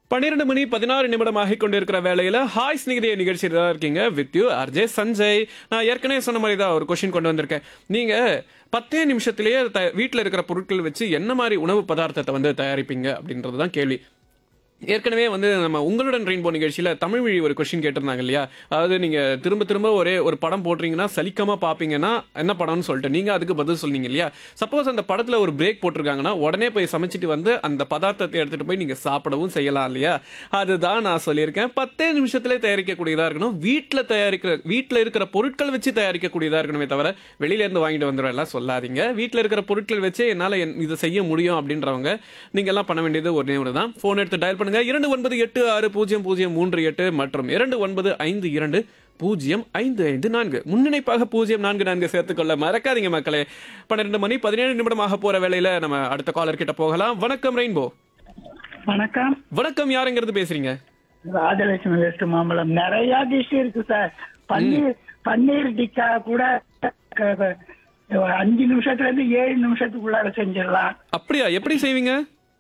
பன்னிரண்டு மணி பதினாறு நிமிடம் ஆகிக் கொண்டிருக்கிற வேலையில ஹாய் ஸ்நிகிதிய நிகழ்ச்சியில் தான் இருக்கீங்க வித் யூ ஆர்ஜே சஞ்சய் நான் ஏற்கனவே சொன்ன மாதிரி தான் ஒரு கொஸ்டின் கொண்டு வந்திருக்கேன் நீங்க பத்தே நிமிஷத்திலேயே த- வீட்ல இருக்கிற பொருட்கள் வச்சு என்ன மாதிரி உணவு பதார்த்தத்தை வந்து தயாரிப்பீங்க அப்படின்றது தான் கேள்வி ஏற்கனவே வந்து நம்ம உங்களுடன் ரெயின்போ நிகழ்ச்சியில தமிழ் மொழி ஒரு கொஸ்டின் கேட்டிருந்தாங்க இல்லையா அதாவது நீங்க திரும்ப திரும்ப ஒரே ஒரு படம் போடுறீங்கன்னா சலிக்காம பாப்பீங்கன்னா என்ன படம்னு சொல்லிட்டு நீங்க அதுக்கு பதில் சொன்னீங்க இல்லையா சப்போஸ் அந்த படத்துல ஒரு பிரேக் போட்டிருக்காங்கன்னா உடனே போய் சமைச்சிட்டு வந்து அந்த பதார்த்தத்தை எடுத்துட்டு போய் நீங்க சாப்பிடவும் செய்யலாம் இல்லையா அதுதான் நான் சொல்லியிருக்கேன் பத்தே நிமிஷத்துல தயாரிக்கக்கூடியதா இருக்கணும் வீட்டுல தயாரிக்கிற வீட்டுல இருக்கிற பொருட்கள் வச்சு தயாரிக்கக்கூடியதா இருக்கணுமே தவிர வெளியில இருந்து வாங்கிட்டு வந்துடும் எல்லாம் சொல்லாதீங்க வீட்டுல இருக்கிற பொருட்கள் வச்சு என்னால என்- இதை செய்ய முடியும் அப்படின்றவங்க நீங்க எல்லாம் பண்ண வேண்டியது ஒரே ஒன்று தான் போன் எடுத்து டயல் பண்ணுங்க இரண்டு ஒன்பது எட்டு ஆறு பூஜ்ஜியம் பூஜ்ஜியம் மூன்று எட்டு மற்றும் இரண்டு ஒன்பது ஐந்து இரண்டு பூஜ்ஜியம் ஐந்து ஐந்து நான்கு முன்னிணைப்பாக பூஜ்ஜியம் நான்கு நான்கு சேர்த்துக்கொள்ள மறக்காதீங்க மக்களே பன்னிரெண்டு மணி பதினேழு நிமிடமாக போற வேலையில நம்ம அடுத்த காலர் கிட்ட போகலாம் வணக்கம் ரெயின்போ வணக்கம் வணக்கம் யாருங்கிறது பேசுறீங்க ராஜலட்சுமி வெஸ்ட் மாம்பழம் நிறைய டிஷ் இருக்கு சார் பன்னீர் பன்னீர் டிக்கா கூட க- க- அஞ்சு நிமிஷத்துல இருந்து ஏழு நிமிஷத்துக்குள்ளார செஞ்சிடலாம் அப்படியா எப்படி செய்வீங்க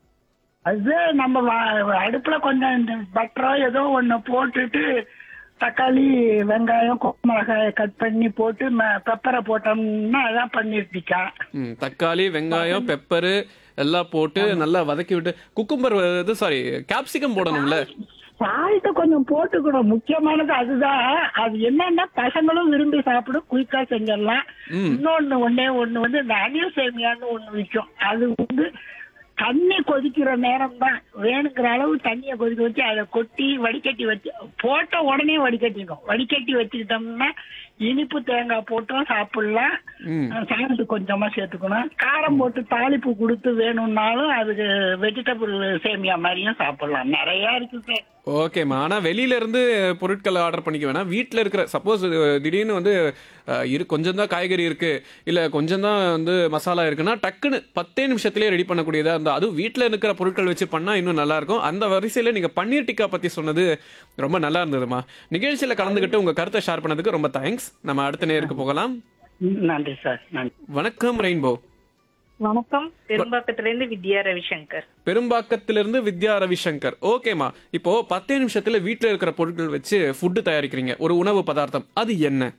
அது நம்ம வா- அடுப்புல கொஞ்சம் இந்த பட்டரோ ஏதோ ஒண்ணு போட்டுட்டு தக்காளி வெங்காயம் கொ- மிளகாய கட் பண்ணி போட்டு பெப்பரை போட்டோம்னா அதான் பன்னீர் டிக்கா ம், தக்காளி வெங்காயம் பெப்பரு எல்லாம் போட்டு நல்லா வதக்கி விட்டு குக்கும்பர் இது சாரி கேப்சிகம் போடணும்ல சால்ட் கொஞ்சம் போட்டுக்கணும் முக்கியமானது அதுதான் அது என்னன்னா பசங்களும் விரும்பி சாப்பிடும் குயிக்கா செஞ்சிடலாம் ம். இன்னொன்னு ஒண்ணே ஒண்ணு வந்து இந்த அணில் சேமியான்னு ஒண்ணு விற்கும் அது வந்து தண்ணி கொதிக்கிற நேரம் தான் வேணுங்கிற அளவு தண்ணியை கொதிக்க வச்சு அதை கொட்டி வடிகட்டி வச்சு போட்ட உடனே வடிகட்டிடும் வடிகட்டி வச்சுக்கிட்டோம்னா இனிப்பு தேங்காய் போட்டும் சாப்பிடலாம் ம் சால்ட் கொஞ்சமா சேர்த்துக்கணும் காரம் போட்டு தாளிப்பு கொடுத்து வேணும்னாலும் அதுக்கு வெஜிடபிள் சேமியா மாதிரியும் சாப்பிடலாம் நிறைய இருக்கு சார் ஓகேம்மா ஆனால் வெளியில இருந்து பொருட்களை ஆர்டர் பண்ணிக்க வேணாம் வீட்டில் இருக்கிற சப்போஸ் திடீர்னு வந்து அஹ், இரு கொஞ்சம் தான் காய்கறி இருக்கு இல்லை கொஞ்சம் தான் வந்து மசாலா இருக்குன்னா டக்குன்னு பத்தே நிமிஷத்துலேயே ரெடி பண்ணக்கூடியதா இருந்தால் அதுவும் வீட்டில் இருக்கிற பொருட்கள் வச்சு பண்ணால் இன்னும் நல்லா இருக்கும் அந்த வரிசையில் நீங்கள் பன்னீர் டிக்கா பற்றி சொன்னது ரொம்ப நல்லா இருந்ததுமா நிகழ்ச்சியில் கலந்துக்கிட்டு உங்கள் கருத்தை ஷேர் பண்ணதுக்கு ரொம்ப தேங்க்ஸ் நம்ம அடுத்த நேருக்கு போகலாம் நன்றி சார் நன்றி வணக்கம் ரெயின்போ வணக்கம் பெரும்பாக்கத்துல இருந்து வித்யா ரவிசங்கர் பெரும்பாக்கத்திலிருந்து வித்யா ரவிசங்கர் ஓகேமா இப்போ பத்தே நிமிஷத்துல வீட்ல இருக்கிற பொருட்கள் வச்சு ஃபுட்டு தயாரிக்கிறீங்க ஒரு உணவு பதார்த்தம் அது என்ன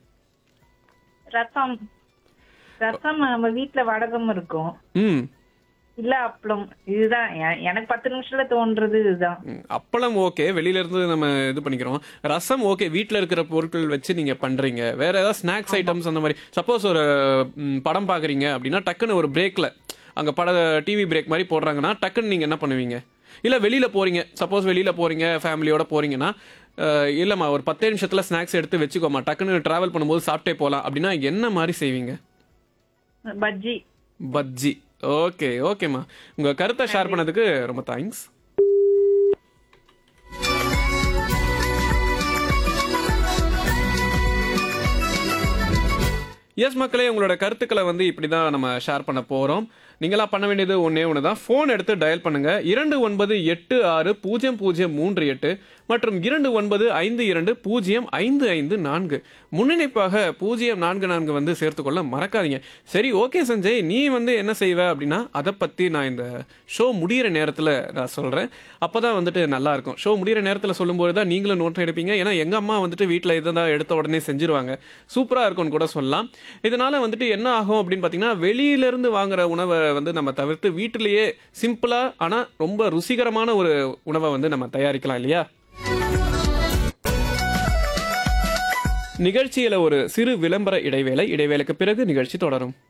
ரசம் ரசம் நம்ம வீட்ல வடகம் இருக்கும் ம் இல்ல அப்பளம் இதுதான் எ- எனக்கு பத்து நிமிஷத்துல தோன்றது இதுதான் ம், அப்பளம் ஓகே வெளியில இருந்து நம்ம இது பண்ணிக்கிறோம் ரசம் ஓகே வீட்ல இருக்கிற பொருட்கள் வச்சு நீங்க பண்றீங்க வேற ஏதாவது ஸ்நாக்ஸ் ஐட்டம்ஸ் அந்த மாதிரி சப்போஸ் ஒரு ம், படம் பாக்குறீங்க அப்படின்னா டக்குன்னு ஒரு பிரேக்ல அங்க பட டிவி பிரேக் மாதிரி போடுறாங்கன்னா டக்குன்னு நீங்க என்ன பண்ணுவீங்க இல்ல வெளியில போறீங்க சப்போஸ் வெளியில போறீங்க ஃபேமிலியோட போறீங்கன்னா அஹ், இல்லம்மா ஒரு பத்தே நிமிஷத்துல ஸ்நாக்ஸ் எடுத்து வச்சுக்கோமா டக்குன்னு டிராவல் பண்ணும்போது சாப்பிட்டே போலாம் அப்படின்னா என்ன மாதிரி செய்வீங்க பஜ்ஜி பஜ்ஜி ஓகே ஓகேம்மா உங்க கருத்தை ஷேர் பண்ணதுக்கு ரொம்ப தேங்க்ஸ் எஸ் மக்களே உங்களோட கருத்துக்களை வந்து இப்படி தான் நம்ம ஷேர் பண்ண போகிறோம் நீங்களா பண்ண வேண்டியது ஒன்றே ஒன்று தான் ஃபோன் எடுத்து டயல் பண்ணுங்க இரண்டு ஒன்பது எட்டு ஆறு பூஜ்ஜியம் பூஜ்ஜியம் மூன்று எட்டு மற்றும் இரண்டு ஒன்பது ஐந்து இரண்டு பூஜ்ஜியம் ஐந்து ஐந்து நான்கு முன்னிணைப்பாக பூஜ்ஜியம் நான்கு நான்கு வந்து சேர்த்துக்கொள்ள மறக்காதீங்க சரி ஓகே சஞ்சய் நீ வந்து என்ன செய்வ அப்படின்னா அதை பற்றி நான் இந்த ஷோ முடியிற நேரத்தில் நான் சொல்கிறேன் அப்போ தான் வந்துட்டு நல்லா இருக்கும் ஷோ முடியிற நேரத்தில் சொல்லும்போது தான் நீங்களும் நோட் எடுப்பீங்க ஏன்னா எங்கள் அம்மா வந்துட்டு வீட்டில் இதை தான் எடுத்த உடனே செஞ்சிருவாங்க சூப்பராக இருக்கும்னு கூட சொல்லலாம் இதனால வந்துட்டு என்ன ஆகும் அப்படின்னு பார்த்தீங்கன்னா வெளியிலேருந்து வாங்குற உணவை வந்து நம்ம தவிர்த்து வீட்டிலேயே சிம்பிளாக ஆனால் ரொம்ப ருசிகரமான ஒரு உணவை வந்து நம்ம தயாரிக்கலாம் இல்லையா நிகழ்ச்சியில ஒரு சிறு விளம்பர இடைவேளை இடைவேளைக்கு பிறகு நிகழ்ச்சி தொடரும்